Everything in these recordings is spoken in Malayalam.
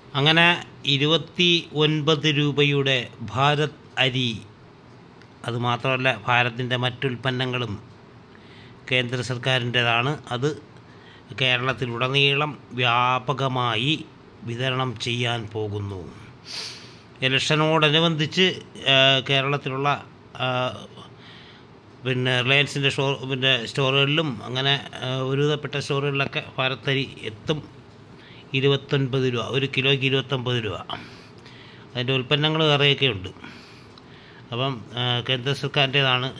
അങ്ങനെ ഇരുപത്തി ഒൻപത് രൂപയുടെ ഭാരത് അരി അതുമാത്രമല്ല ഭാരതിൻ്റെ മറ്റുൽപ്പന്നങ്ങളും കേന്ദ്ര സർക്കാരിൻ്റേതാണ് അത് കേരളത്തിലുടനീളം വ്യാപകമായി വിതരണം ചെയ്യാൻ പോകുന്നു ഇലക്ഷനോടനുബന്ധിച്ച് ആ, കേരളത്തിലുള്ള ആ, പിന്നെ റിലയൻസിൻ്റെ സ്റ്റോർ പിന്നെ സ്റ്റോറുകളിലും അങ്ങനെ ആ, ഒരുവിധപ്പെട്ട സ്റ്റോറുകളിലൊക്കെ ഭാരത്തരി എത്തും ഇരുപത്തൊൻപത് രൂപ ഒരു കിലോയ്ക്ക് ഇരുപത്തൊമ്പത് രൂപ അതിൻ്റെ ഉൽപ്പന്നങ്ങൾ വേറെയൊക്കെ ഉണ്ട് അപ്പം ആ, കേന്ദ്ര സർക്കാരിൻ്റേതാണ്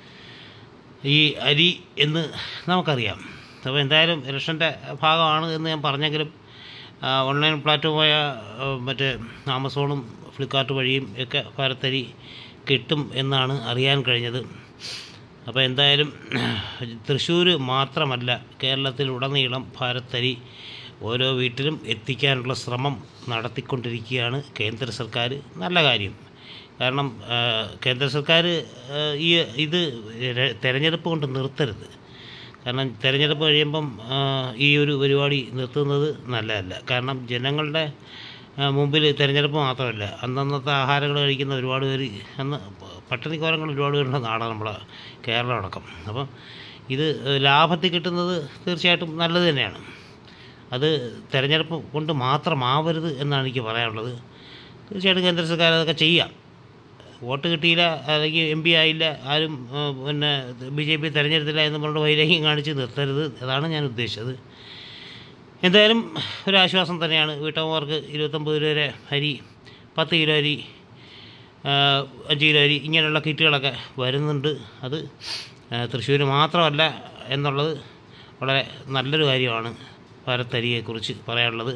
ഈ അരി എന്ന് നമുക്കറിയാം അപ്പോൾ എന്തായാലും ഇലക്ഷൻ്റെ ഭാഗമാണ് എന്ന് ഞാൻ പറഞ്ഞെങ്കിലും ആ, ഓൺലൈൻ പ്ലാറ്റ്ഫോമായ ആ, മറ്റേ ആമസോണും ഫ്ലിപ്കാർട്ട് വഴിയും ഒക്കെ ഭാരത്തരി കിട്ടും എന്നാണ് അറിയാൻ കഴിഞ്ഞത് അപ്പോൾ എന്തായാലും തൃശ്ശൂർ മാത്രമല്ല കേരളത്തിലുടനീളം ഭാരത്തരി ഓരോ വീട്ടിലും എത്തിക്കാനുള്ള ശ്രമം നടത്തിക്കൊണ്ടിരിക്കുകയാണ് കേന്ദ്ര സർക്കാർ നല്ല കാര്യം കാരണം ആ, കേന്ദ്ര സർക്കാർ ആ, ഈ ഇത് ര- തെരഞ്ഞെടുപ്പ് കൊണ്ട് നിർത്തരുത് കാരണം തെരഞ്ഞെടുപ്പ് കഴിയുമ്പം ആ, ഈ ഒരു പരിപാടി നിർത്തുന്നത് നല്ലതല്ല കാരണം ജനങ്ങളുടെ ആ, മുമ്പിൽ തെരഞ്ഞെടുപ്പ് മാത്രമല്ല അന്നന്നത്തെ ആഹാരങ്ങൾ കഴിക്കുന്ന ഒരുപാട് പേര് അന്ന് പട്ടിണിക്കോരങ്ങൾ ഒരുപാട് പേരുള്ള നാടാണ് നമ്മളെ കേരളം അടക്കം അപ്പം ഇത് ലാഭത്തിൽ കിട്ടുന്നത് തീർച്ചയായിട്ടും നല്ലത് തന്നെയാണ് അത് തെരഞ്ഞെടുപ്പ് കൊണ്ട് മാത്രമാവരുത് എന്നാണ് എനിക്ക് പറയാനുള്ളത് തീർച്ചയായിട്ടും കേന്ദ്ര സർക്കാർ അതൊക്കെ ചെയ്യാം വോട്ട് കിട്ടിയില്ല അല്ലെങ്കിൽ എം പി ആയില്ല ആരും ആ, പിന്നെ ബി ജെ പി തിരഞ്ഞെടുത്തില്ല എന്ന് പറഞ്ഞിട്ട് വൈരാഗ്യം കാണിച്ച് നിർത്തരുത് അതാണ് ഞാൻ ഉദ്ദേശിച്ചത് എന്തായാലും ഒരു ആശ്വാസം തന്നെയാണ് വീട്ടമ്മമാർക്ക് ഇരുപത്തൊമ്പത് രൂപ വരെ അരി പത്ത് കിലോ അരി ആ, അഞ്ച് കിലോ അരി ഇങ്ങനെയുള്ള കിറ്റുകളൊക്കെ വരുന്നുണ്ട് അത് തൃശ്ശൂർ മാത്രമല്ല എന്നുള്ളത് വളരെ നല്ലൊരു കാര്യമാണ് ഭാരത്തരിയെക്കുറിച്ച് പറയാനുള്ളത്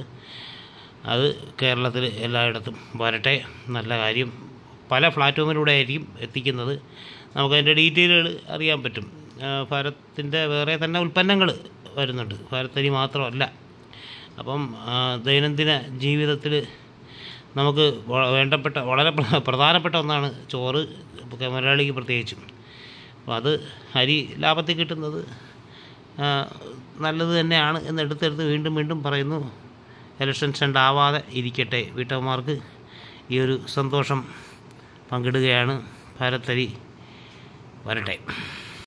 അത് കേരളത്തിൽ എല്ലായിടത്തും വരട്ടെ നല്ല കാര്യം പല പ്ലാറ്റ്ഫോമിലൂടെ ആയിരിക്കും എത്തിക്കുന്നത് നമുക്കതിൻ്റെ ഡീറ്റെയിലുകൾ അറിയാൻ പറ്റും ആ, ഭാരത്തിൻ്റെ വേറെ തന്നെ ഉൽപ്പന്നങ്ങൾ വരുന്നുണ്ട് ഭാരത്തരി മാത്രമല്ല അപ്പം ആ, ദൈനംദിന ജീവിതത്തിൽ നമുക്ക് വ- വേണ്ടപ്പെട്ട വളരെ പ്ര- പ്രധാനപ്പെട്ട ഒന്നാണ് ചോറ് ഇപ്പൊ മലയാളിക്ക് പ്രത്യേകിച്ചും അപ്പോൾ അത് അരി ലാഭത്തിൽ കിട്ടുന്നത് ആ, നല്ലത് തന്നെയാണ് എന്ന് എടുത്തെടുത്ത് വീണ്ടും വീണ്ടും പറയുന്നു ഇലക്ഷൻ സെൻ്റാവാതെ ഇരിക്കട്ടെ വീട്ടമ്മമാർക്ക് ഈ ഒരു സന്തോഷം പങ്കിടുകയാണ് ഭാരത്തരി വരട്ടെ